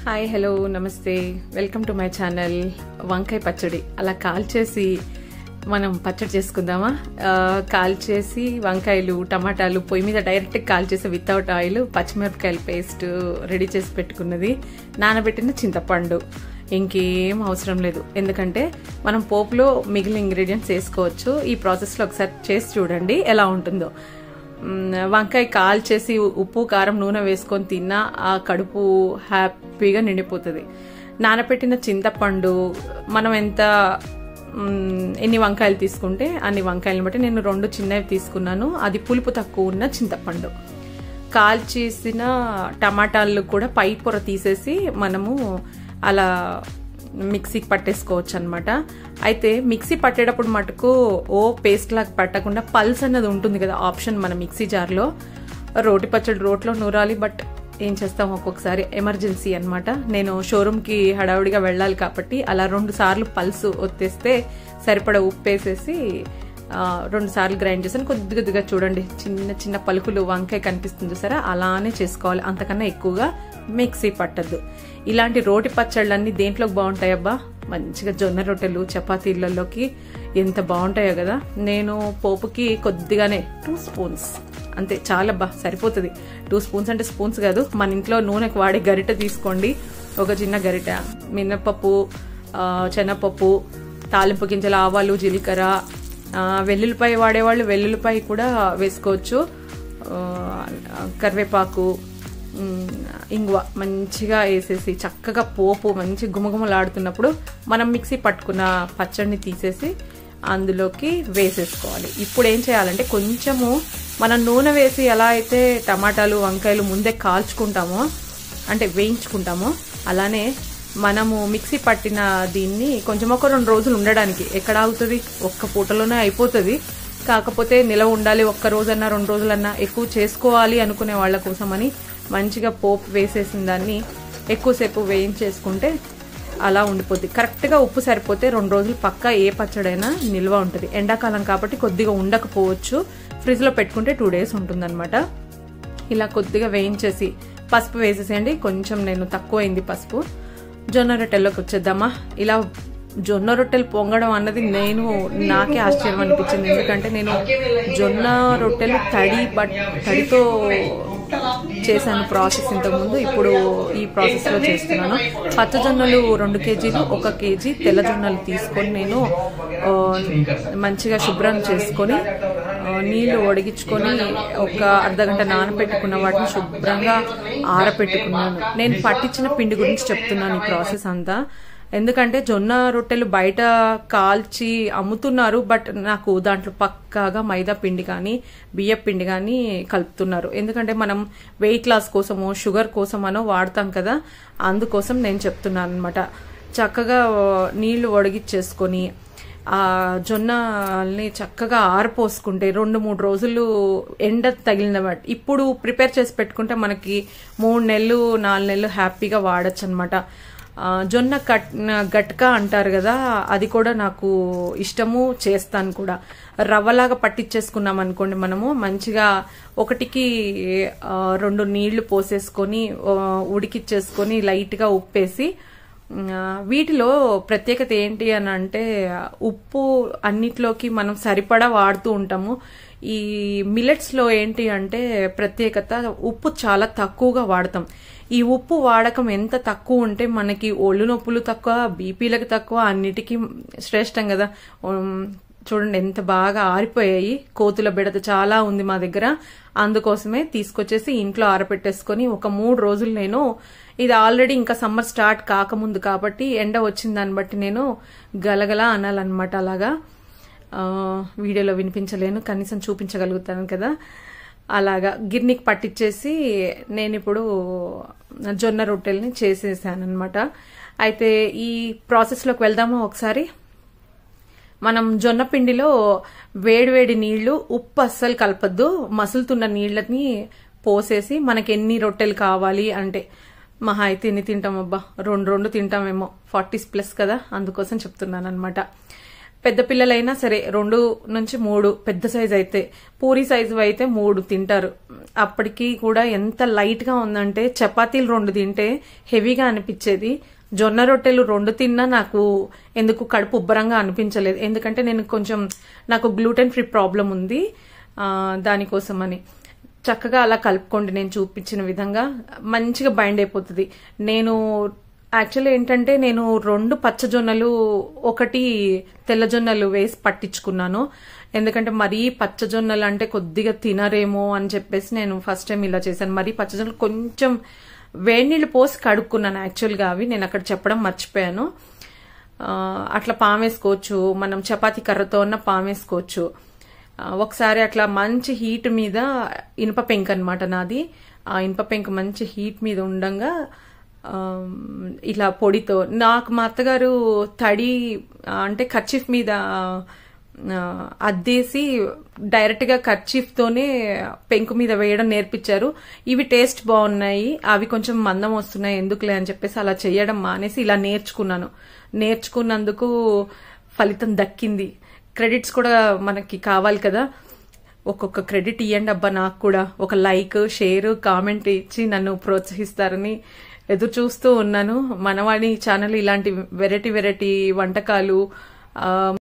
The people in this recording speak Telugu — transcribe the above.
హాయ్ హలో నమస్తే వెల్కమ్ టు మై ఛానల్ వంకాయ పచ్చడి అలా కాల్ చేసి మనం పచ్చడి చేసుకుందామా ఆ, కాల్ చేసి వంకాయలు టమాటాలు పొయ్యి మీద డైరెక్ట్ కాల్ చేసి వితౌట్ ఆయిల్ పచ్చిమిరపకాయల పేస్ట్ రెడీ చేసి పెట్టుకున్నది నానబెట్టిన చింతపండు ఇంకేం అవసరం లేదు ఎందుకంటే మనం పోపులో మిగిలిన ఇంగ్రీడియంట్స్ వేసుకోవచ్చు ఈ ప్రాసెస్లో ఒకసారి చేసి చూడండి ఎలా ఉంటుందో మ్, వంకాయ కాల్ చేసి ఉప్పు కారం నూనె వేసుకొని తిన్నా ఆ కడుపు హ్యాపీగా నిండిపోతుంది నానబెట్టిన చింతపండు మనం ఎంత మ్, ఎన్ని వంకాయలు తీసుకుంటే అన్ని వంకాయలను బట్టి నేను రెండు చిన్నవి తీసుకున్నాను అది పులుపు తక్కువ ఉన్న చింతపండు కాల్చేసిన టమాటాలు కూడా పై పొర తీసేసి మనము అలా మిక్సీకి పట్టేసుకోవచ్చు అనమాట అయితే మిక్సీ పట్టేటప్పుడు మటుకు ఓ పేస్ట్ లాగా పట్టకుండా పల్స్ అన్నది ఉంటుంది కదా ఆప్షన్ మన మిక్సీ జార్లో రోటి పచ్చడి రోట్లో నూరాలి బట్ ఏం చేస్తాం ఒక్కొక్కసారి ఎమర్జెన్సీ అన్నమాట నేను షోరూమ్కి హడావుడిగా వెళ్ళాలి కాబట్టి అలా రెండు సార్లు పల్స్ ఒత్తేస్తే సరిపడ ఉప్పు వేసేసి ఆ, రెండు సార్లు గ్రైండ్ చేసాను కొద్ది కొద్దిగా చూడండి చిన్న చిన్న పలుకులు వంకాయ కనిపిస్తుంది చూసారా అలానే చేసుకోవాలి అంతకన్నా ఎక్కువగా మిక్సీ పట్టద్దు ఇలాంటి రోటి పచ్చళ్ళన్నీ దేంట్లోకి బాగుంటాయి అబ్బా మంచిగా జొన్న రొట్టెలు చపాతీలలోకి ఎంత బాగుంటాయో కదా నేను పోపుకి కొద్దిగానే టూ స్పూన్స్ అంతే చాలా బా సరిపోతుంది టూ స్పూన్స్ అంటే స్పూన్స్ కాదు మన ఇంట్లో నూనెకు వాడే గరిట తీసుకోండి ఒక చిన్న గరిట మినపప్పు ఆ, శనగపప్పు తాలింపు గింజల ఆవాలు జీలకర్ర ఆ, వెల్లుల్లిపాయ వాడేవాళ్ళు వెల్లుల్లిపాయ కూడా వేసుకోవచ్చు ఆ, కరివేపాకు ఉమ్, ఇంగువ మంచిగా వేసేసి చక్కగా పోపు మంచి గుమగుమలాడుతున్నప్పుడు మనం మిక్సీ పట్టుకున్న పచ్చడిని తీసేసి అందులోకి వేసేసుకోవాలి ఇప్పుడు ఏం చేయాలంటే కొంచెము మనం నూనె వేసి ఎలా అయితే టమాటాలు వంకాయలు ముందే కాల్చుకుంటామో అంటే వేయించుకుంటామో అలానే మనము మిక్సీ పట్టిన దీన్ని కొంచెం ఒక రెండు రోజులు ఉండడానికి ఎక్కడ ఆగుతుంది ఒక్క పూటలోనే అయిపోతుంది కాకపోతే నిలవ ఉండాలి ఒక్క రోజన్నా రెండు రోజులన్నా ఎక్కువ చేసుకోవాలి అనుకునే వాళ్ళ కోసమని మంచిగా పోపు వేసేసిన దాన్ని ఎక్కువసేపు వేయించేసుకుంటే అలా ఉండిపోద్ది కరెక్ట్గా ఉప్పు సరిపోతే రెండు రోజులు పక్కా ఏ పచ్చడైనా నిల్వ ఉంటుంది ఎండాకాలం కాబట్టి కొద్దిగా ఉండకపోవచ్చు ఫ్రిడ్జ్లో పెట్టుకుంటే టూ డేస్ ఉంటుందన్నమాట ఇలా కొద్దిగా వేయించేసి పసుపు వేసేసేయండి కొంచెం నేను తక్కువైంది పసుపు జొన్న రొట్టెల్లోకి వచ్చేద్దామా ఇలా జొన్న రొట్టెలు పొంగడం అన్నది నేను నాకే ఆశ్చర్యం అనిపించింది ఎందుకంటే నేను జొన్న రొట్టెలు తడి బట్ తడితో చేశాను ప్రాసెస్ ఇంతకుముందు ఇప్పుడు ఈ ప్రాసెస్లో చేస్తున్నాను పచ్చజొన్నలు రెండు కేజీలు ఒక కేజీ తెల్ల జొన్నలు తీసుకొని నేను ఆ, మంచిగా శుభ్రం చేసుకొని ఆ, నీళ్లు ఒడిగించుకొని ఒక అర్ధగంట నానబెట్టుకున్న వాటిని శుభ్రంగా ఆరపెట్టుకున్నాను నేను పట్టించిన పిండి గురించి చెప్తున్నాను ఈ ప్రాసెస్ అంతా ఎందుకంటే జొన్న రొట్టెలు బయట కాల్చి అమ్ముతున్నారు బట్ నాకు దాంట్లో పక్కాగా మైదా పిండి కానీ బియ్య పిండి కానీ కలుపుతున్నారు ఎందుకంటే మనం వెయిట్ లాస్ కోసమో షుగర్ కోసమనో వాడతాం కదా అందుకోసం నేను చెప్తున్నాను అనమాట చక్కగా నీళ్లు ఒడిగిచ్చేసుకొని ఆ జొన్నల్ని చక్కగా ఆరిపోసుకుంటే రెండు మూడు రోజులు ఎండ తగిలిన వాటి ఇప్పుడు ప్రిపేర్ చేసి పెట్టుకుంటే మనకి మూడు నెలలు నాలుగు నెలలు హ్యాపీగా వాడచ్చు అనమాట జొన్న కట్ గట్కా అంటారు కదా అది కూడా నాకు ఇష్టము చేస్తాను కూడా రవ్వలాగా పట్టించేసుకున్నాం అనుకోండి మనము మంచిగా ఒకటికి ఆ, రెండు నీళ్లు పోసేసుకొని ఆ, ఉడికిచ్చేసుకొని లైట్గా ఉప్పేసి ఆ, వీటిలో ప్రత్యేకత ఏంటి అని అంటే ఉప్పు అన్నిట్లోకి మనం సరిపడా వాడుతూ ఉంటాము ఈ మిల్లెట్స్ లో ఏంటి అంటే ప్రత్యేకత ఉప్పు చాలా తక్కువగా వాడతాం ఈ ఉప్పు వాడకం ఎంత తక్కువ ఉంటే మనకి ఒళ్ళు నొప్పులు తక్కువ బీపీలకు తక్కువ అన్నిటికీ శ్రేష్టం కదా ఉమ్, చూడండి ఎంత బాగా ఆరిపోయాయి కోతుల బిడత చాలా ఉంది మా దగ్గర అందుకోసమే తీసుకొచ్చేసి ఇంట్లో ఆరపెట్టేసుకొని ఒక మూడు రోజులు నేను ఇది ఆల్రెడీ ఇంకా సమ్మర్ స్టార్ట్ కాకముందు కాబట్టి ఎండ వచ్చిన దాన్ని బట్టి నేను గలగల అనాలన్నమాట అలాగా ఆ, వీడియోలో వినిపించలేను కనీసం చూపించగలుగుతాను కదా అలాగా గిర్నికి పట్టించేసి నేను ఇప్పుడు జొన్న రొట్టెల్ని చేసేసాను అనమాట అయితే ఈ ప్రాసెస్లోకి వెళ్దామా ఒకసారి మనం జొన్న పిండిలో వేడివేడి నీళ్లు ఉప్పు అస్సలు కలపద్దు మసులుతున్న నీళ్ళని పోసేసి మనకి ఎన్ని రొట్టెలు కావాలి అంటే మహా అయితే ఎన్ని తింటాం అబ్బా రెండు రెండు తింటామేమో ఫార్టీస్ ప్లస్ కదా అందుకోసం చెప్తున్నాను అనమాట పెద్ద పిల్లలైనా సరే రెండు నుంచి మూడు పెద్ద సైజ్ అయితే పూరి సైజు అయితే మూడు తింటారు అప్పటికి కూడా ఎంత లైట్ గా ఉందంటే చపాతీలు రెండు తింటే హెవీగా అనిపించేది జొన్న రొట్టెలు రెండు తిన్నా నాకు ఎందుకు కడుపు ఉబ్బరంగా అనిపించలేదు ఎందుకంటే నేను కొంచెం నాకు గ్లూటెన్ ఫ్రీ ప్రాబ్లం ఉంది ఆ, దానికోసమని చక్కగా అలా కలుపుకోండి నేను చూపించిన విధంగా మంచిగా బైండ్ అయిపోతుంది నేను యాక్చువల్లీ ఏంటంటే నేను రెండు పచ్చజొన్నలు ఒకటి తెల్లజొన్నలు వేసి పట్టించుకున్నాను ఎందుకంటే మరీ పచ్చజొన్నలు అంటే కొద్దిగా తినరేమో అని చెప్పేసి నేను ఫస్ట్ టైం ఇలా చేశాను మరీ పచ్చజొన్నలు కొంచెం వేడి నీళ్ళు పోసి కడుక్కున్నాను యాక్చువల్గా అవి నేను అక్కడ చెప్పడం మర్చిపోయాను ఆ, అట్లా పామేసుకోవచ్చు మనం చపాతీ కర్రతో ఉన్న పామేసుకోవచ్చు ఆ, ఒకసారి అట్లా మంచి హీట్ మీద ఇనుప పెంక్ అనమాట నాది ఆ ఇనుప పెంక్ మంచి హీట్ మీద ఉండంగా ఆ, ఇలా పొడితో నాకు మా అత్తగారు తడి ఆ, అంటే కర్చీఫ్ మీద ఆ, అద్దేసి డైరెక్ట్ గా కర్చీఫ్ తోనే పెంకు మీద వేయడం నేర్పించారు ఇవి టేస్ట్ బాగున్నాయి అవి కొంచెం మందం వస్తున్నాయి ఎందుకులే అని చెప్పేసి అలా చేయడం మానేసి ఇలా నేర్చుకున్నాను నేర్చుకున్నందుకు ఫలితం దక్కింది క్రెడిట్స్ కూడా మనకి కావాలి కదా ఒక్కొక్క క్రెడిట్ ఇవ్వండి అబ్బా నాకు కూడా ఒక లైక్ షేర్ కామెంట్ ఇచ్చి నన్ను ప్రోత్సహిస్తారని ఎదురు చూస్తూ ఉన్నాను మనవాణి ఛానల్ ఇలాంటి వెరైటీ వెరైటీ వంటకాలు ఆ,